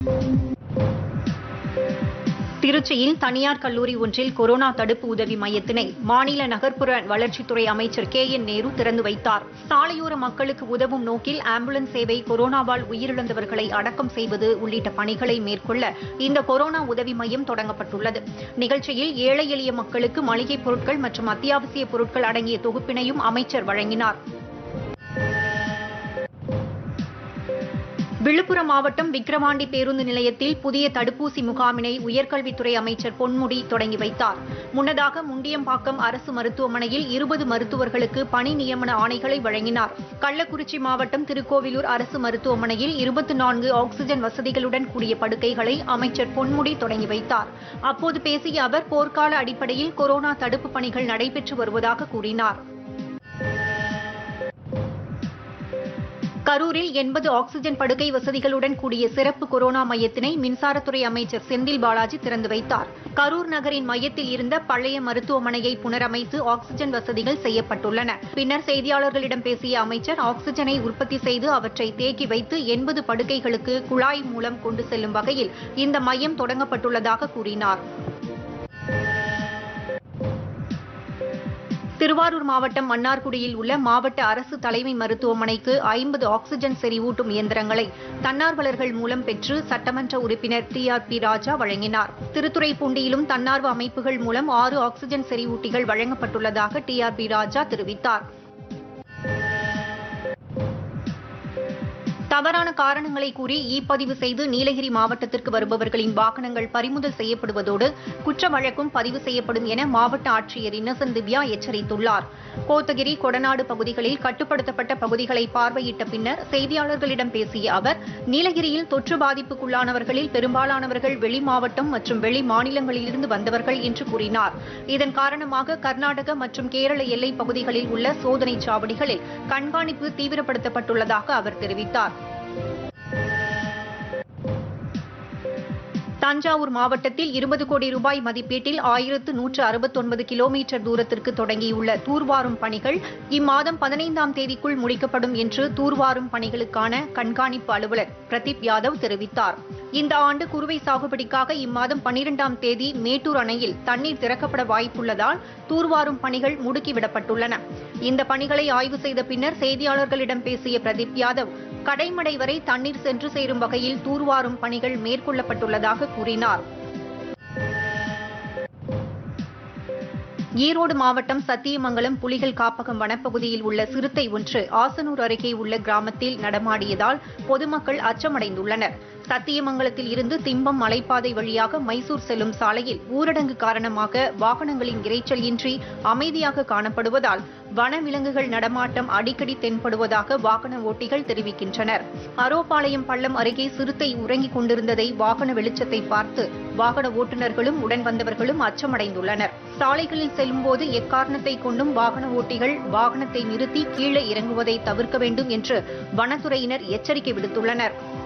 திருச்சியில் தனியார் கல்லூரி ஒன்றில் கொரோனா தடுப்பு உதவி மையத்தினை மாநில நகர்ப்புற வளர்ச்சித்துறை அமைச்சர் கே என் நேரு திறந்து வைத்தார் சாலையோர மக்களுக்கு உதவும் நோக்கில் ஆம்புலன்ஸ் சேவை கொரோனாவால் உயிரிழந்தவர்களை அடக்கம் செய்வது உள்ளிட்ட பணிகளை மேற்கொள்ள இந்த கொரோனா உதவி மையம் தொடங்கப்பட்டுள்ளது நிகழ்ச்சியில் ஏழை எளிய மக்களுக்கு மளிகைப் பொருட்கள் மற்றும் அத்தியாவசிய பொருட்கள் அடங்கிய தொகுப்பினையும் அமைச்சர் வழங்கினார் விழுப்புரம் மாவட்டம் விக்கிரவாண்டி பேருந்து நிலையத்தில் புதிய தடுப்பூசி முகாமினை உயர்கல்வித்துறை அமைச்சர் பொன்முடி தொடங்கி வைத்தார் முன்னதாக முண்டியம்பாக்கம் அரசு மருத்துவமனையில் இருபது மருத்துவர்களுக்கு பணி நியமன ஆணைகளை வழங்கினார் கள்ளக்குறிச்சி மாவட்டம் திருக்கோவிலூர் அரசு மருத்துவமனையில் இருபத்தி நான்கு ஆக்ஸிஜன் வசதிகளுடன் கூடிய படுக்கைகளை அமைச்சர் பொன்முடி தொடங்கி வைத்தார் அப்போது பேசிய அவர் போர்க்கால அடிப்படையில் கொரோனா தடுப்பு பணிகள் நடைபெற்று வருவதாக கூறினார் கரூரில் எண்பது ஆக்ஸிஜன் படுக்கை வசதிகளுடன் கூடிய சிறப்பு கொரோனா மையத்தினை மின்சாரத்துறை அமைச்சர் செந்தில் பாலாஜி திறந்து வைத்தார் கரூர் நகரின் மையத்தில் இருந்த பழைய மருத்துவமனையை புனரமைத்து ஆக்ஸிஜன் வசதிகள் செய்யப்பட்டுள்ளன பின்னர் செய்தியாளர்களிடம் பேசிய அமைச்சர் ஆக்ஸிஜனை உற்பத்தி செய்து அவற்றை தேக்கி வைத்து எண்பது படுக்கைகளுக்கு குழாய் மூலம் கொண்டு செல்லும் வகையில் இந்த மையம் தொடங்கப்பட்டுள்ளதாக கூறினார் திருவாரூர் மாவட்டம் மன்னார்குடியில் உள்ள மாவட்ட அரசு தலைமை மருத்துவமனைக்கு ஐம்பது ஆக்ஸிஜன் செறிவூட்டும் இயந்திரங்களை தன்னார்வலர்கள் மூலம் பெற்று சட்டமன்ற உறுப்பினர் டி ஆர் பி ராஜா வழங்கினார் திருத்துறைப்பூண்டியிலும் தன்னார்வ அமைப்புகள் மூலம் ஆறு ஆக்ஸிஜன் செறிவூட்டிகள் வழங்கப்பட்டுள்ளதாக டி ஆர் பி ராஜா தெரிவித்தார் தவறான காரணங்களை கூறி இ பதிவு செய்து நீலகிரி மாவட்டத்திற்கு வருபவர்களின் வாகனங்கள் பறிமுதல் செய்யப்படுவதோடு குற்ற வழக்கும் பதிவு செய்யப்படும் என மாவட்ட ஆட்சியர் இன்னசென்ட் திவ்யா எச்சரித்துள்ளார் கோத்தகிரி கொடநாடு பகுதிகளில் கட்டுப்படுத்தப்பட்ட பகுதிகளை பார்வையிட்ட பின்னர் செய்தியாளர்களிடம் பேசிய அவர் நீலகிரியில் தொற்று பாதிப்புக்குள்ளானவர்களில் பெரும்பாலானவர்கள் வெளி மாவட்டம் மற்றும் வெளி மாநிலங்களிலிருந்து வந்தவர்கள் என்று கூறினார் இதன் காரணமாக கர்நாடக மற்றும் கேரள எல்லைப் பகுதிகளில் உள்ள சோதனைச் சாவடிகளில் கண்காணிப்பு தீவிரப்படுத்தப்பட்டுள்ளதாக அவர் தெரிவித்தார் தஞ்சாவூர் மாவட்டத்தில் இருபது கோடி ரூபாய் மதிப்பீட்டில் ஆயிரத்து நூற்று அறுபத்தொன்பது கிலோமீட்டர் தூரத்திற்கு தொடங்கியுள்ள தூர்வாரும் பணிகள் இம்மாதம் பதினைந்தாம் தேதிக்குள் முடிக்கப்படும் என்று தூர்வாரும் பணிகளுக்கான கண்காணிப்பு அலுவலர் பிரதீப் யாதவ் தெரிவித்தார் இந்த ஆண்டு குறுவை சாகுபடிக்காக இம்மாதம் பன்னிரெண்டாம் தேதி மேட்டூர் அணையில் தண்ணீர் திறக்கப்பட வாய்ப்புள்ளதால் தூர்வாரும் பணிகள் முடுக்கிவிடப்பட்டுள்ளன இந்த பணிகளை ஆய்வு செய்த பின்னர் செய்தியாளர்களிடம் பேசிய பிரதீப் யாதவ் கடைமடை வரை தண்ணீர் சென்று சேரும் வகையில் தூர்வாரும் பணிகள் மேற்கொள்ளப்பட்டுள்ளதாக கூறினார் ஈரோடு மாவட்டம் சத்தியமங்கலம் புலிகள் காப்பகம் வனப்பகுதியில் உள்ள சிறுத்தை ஒன்று ஆசனூர் அருகே உள்ள கிராமத்தில் நடமாடியதால் பொதுமக்கள் அச்சமடைந்துள்ளனர் சத்தியமங்கலத்தில் இருந்து திம்பம் மலைப்பாதை வழியாக மைசூர் செல்லும் சாலையில் ஊரடங்கு காரணமாக வாகனங்களின் இரைச்சல் இன்றி அமைதியாக காணப்படுவதால் வனவிலங்குகள் நடமாட்டம் அடிக்கடி தென்படுவதாக வாகன ஓட்டிகள் தெரிவிக்கின்றனர் அரோபாளையம் பள்ளம் அருகே சிறுத்தை உறங்கிக் கொண்டிருந்ததை வாகன வெளிச்சத்தை பார்த்து வாகன ஓட்டுநர்களும் உடன் வந்தவர்களும் அச்சமடைந்துள்ளனர் சாலைகளில் செல்லும்போது எக்காரணத்தை கொண்டும் வாகன ஓட்டிகள் வாகனத்தை நிறுத்தி கீழே இறங்குவதை தவிர்க்க வேண்டும் என்று வனத்துறையினர் எச்சரிக்கை விடுத்துள்ளனர்